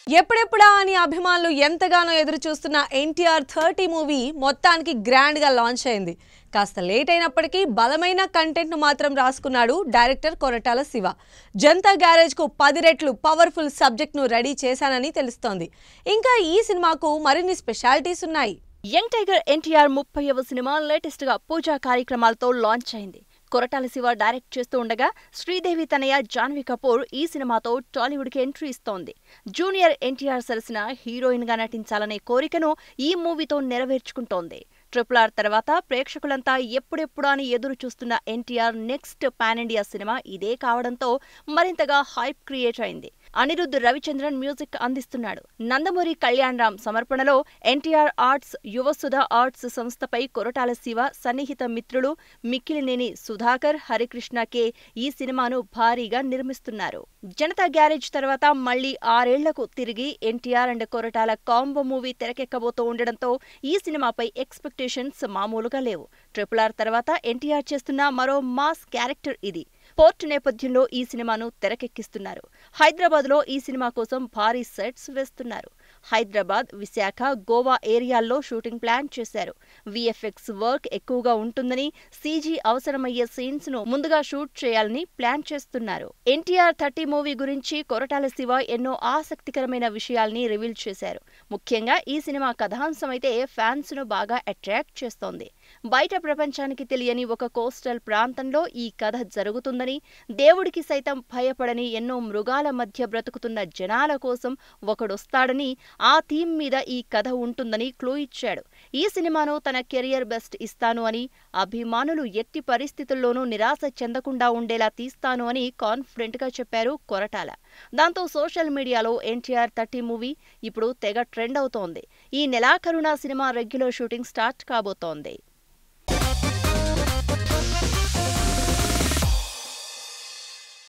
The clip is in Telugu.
ఎప్పుడెప్పుడా అని అభిమానులు ఎంతగానో ఎదురు చూస్తున్న ఎన్టీఆర్ థర్టీ మూవీ మొత్తానికి గ్రాండ్గా లాంచ్ అయింది కాస్త లేట్ అయినప్పటికీ బలమైన కంటెంట్ను మాత్రం రాసుకున్నాడు డైరెక్టర్ కొరటాల శివ జనతా గ్యారేజ్కు పది రెట్లు పవర్ఫుల్ సబ్జెక్ట్ను రెడీ చేశానని తెలుస్తోంది ఇంకా ఈ సినిమాకు మరిన్ని స్పెషాలిటీస్ ఉన్నాయి యంగ్ టైగర్ ఎన్టీఆర్ ముప్పైవ సినిమా లేటెస్ట్ గా పూజా కార్యక్రమాలతో లాంచ్ అయింది కొరటాల శివ డైరెక్ట్ చేస్తూ ఉండగా శ్రీదేవి తనయ జాన్వీ కపూర్ ఈ సినిమాతో టాలీవుడ్ కి ఎంట్రీ ఇస్తోంది జూనియర్ ఎన్టీఆర్ సరసన హీరోయిన్ గా నటించాలనే కోరికను ఈ మూవీతో నెరవేర్చుకుంటోంది ట్రిపుల్ ఆర్ తర్వాత ప్రేక్షకులంతా ఎప్పుడెప్పుడు అని ఎదురు చూస్తున్న NTR next pan India cinema ఇదే కావడంతో మరింతగా హైప్ క్రియేట్ అయింది అనిరుద్ధ్ రవిచంద్రన్ మ్యూజిక్ అందిస్తున్నాడు నందమూరి కళ్యాణ్ రామ్ సమర్పణలో ఎన్టీఆర్ ఆర్ట్స్ యువసుధ ఆర్ట్స్ సంస్థపై కొరటాల శివ సన్నిహిత మిత్రులు మిక్కిలినేని సుధాకర్ హరికృష్ణ కే ఈ సినిమాను భారీగా నిర్మిస్తున్నారు జనతా గ్యారేజ్ తర్వాత మళ్లీ ఆరేళ్లకు తిరిగి NTR and Koratala combo movie తెరకెక్కబోతూ ఉండడంతో ఈ సినిమాపై ఎక్స్పెక్టేషన్స్ మామూలుగా లేవు ట్రిపుల్ ఆర్ తర్వాత ఎన్టీఆర్ చేస్తున్న మరో మాస్ క్యారెక్టర్ ఇది పోర్ట్ నేపథ్యంలో ఈ సినిమాను తెరకెక్కిస్తున్నారు హైదరాబాద్లో ఈ సినిమా కోసం భారీ సెట్స్ వేస్తున్నారు హైదరాబాద్ విశాఖ గోవా ఏరియాల్లో షూటింగ్ ప్లాన్ చేశారు విఎఫ్ఎక్స్ వర్క్ ఎక్కువగా ఉంటుందని సీజీ అవసరమయ్యే సీన్స్ ను ముందుగా షూట్ చేయాలని ప్లాన్ చేస్తున్నారు ఎన్టీఆర్ థర్టీ మూవీ గురించి కొరటాల శివ ఎన్నో ఆసక్తికరమైన విషయాల్ని రివీల్ చేశారు ముఖ్యంగా ఈ సినిమా కథాంశం అయితే ఫ్యాన్స్ ను బాగా అట్రాక్ట్ చేస్తోంది బయట ప్రపంచానికి తెలియని ఒక కోస్టల్ ప్రాంతంలో ఈ కథ జరుగుతుందని దేవుడికి సైతం భయపడని ఎన్నో మృగాల మధ్య బ్రతుకుతున్న జనాల కోసం ఒకడొస్తాడని ఆ థీమ్ మీద ఈ కథ ఉంటుందని క్లూ ఇచ్చాడు ఈ సినిమాను తన కెరియర్ బెస్ట్ ఇస్తాను అని అభిమానులు ఎట్టి పరిస్థితుల్లోనూ నిరాశ చెందకుండా ఉండేలా తీస్తాను అని కాన్ఫిడెంట్ గా చెప్పారు కొరటాల దాంతో సోషల్ మీడియాలో ఎన్టీఆర్ థర్టీ మూవీ ఇప్పుడు తెగ ట్రెండ్ అవుతోంది ఈ నెలాఖరున సినిమా రెగ్యులర్ షూటింగ్ స్టార్ట్ కాబోతోంది